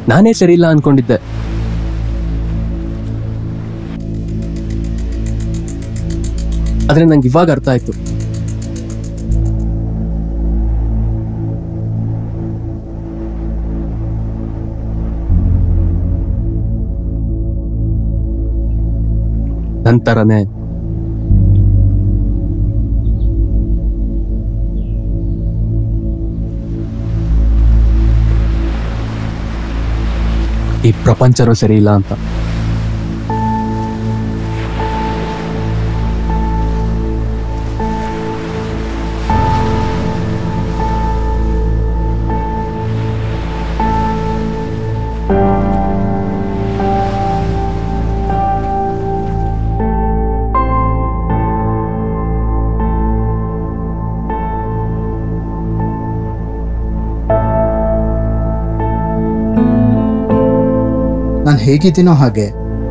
ನಾನೇ ಸರಿ ಇಲ್ಲ ಅನ್ಕೊಂಡಿದ್ದೆ ಆದ್ರೆ ನಂಗೆ ಇವಾಗ ಅರ್ಥ ಆಯ್ತು ನಂತರನೇ ಈ ಪ್ರಪಂಚನೂ ಸರಿ ಇಲ್ಲ ಅಂತ ನಾನು ಹೇಗಿದ್ದೀನೋ ಹಾಗೆ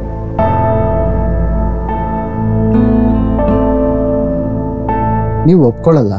ನೀವು ಒಪ್ಕೊಳ್ಳಲ್ಲ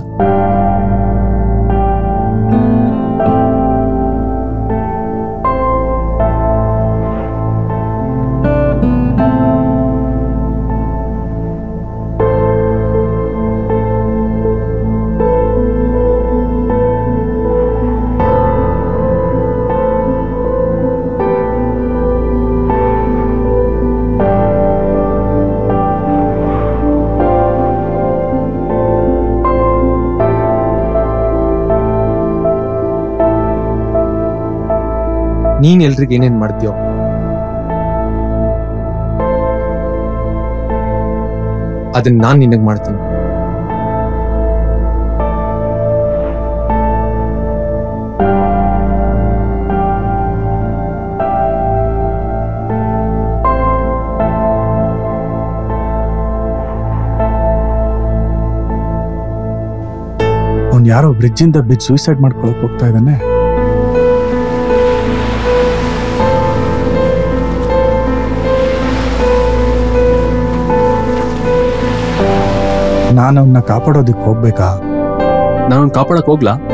ನೀನ್ ಎಲ್ರಿಗೆ ಏನೇನ್ ಮಾಡ್ತೀಯೋ ಅದನ್ನ ನಾನ್ ನಿನಗ್ ಮಾಡ್ತೀನಿ ಅವ್ನು ಯಾರೋ ಬ್ರಿಡ್ಜಿಂದ ಬಿದ್ದು ಸೂಸೈಡ್ ಮಾಡ್ಕೊಳಕ್ ಹೋಗ್ತಾ ಇದ್ದಾನೆ ನಾನು ಅವನ್ನ ಕಾಪಾಡೋದಕ್ಕೆ ಹೋಗ್ಬೇಕಾ ನಾನು ಕಾಪಾಡಕ್ ಹೋಗ್ಲಾ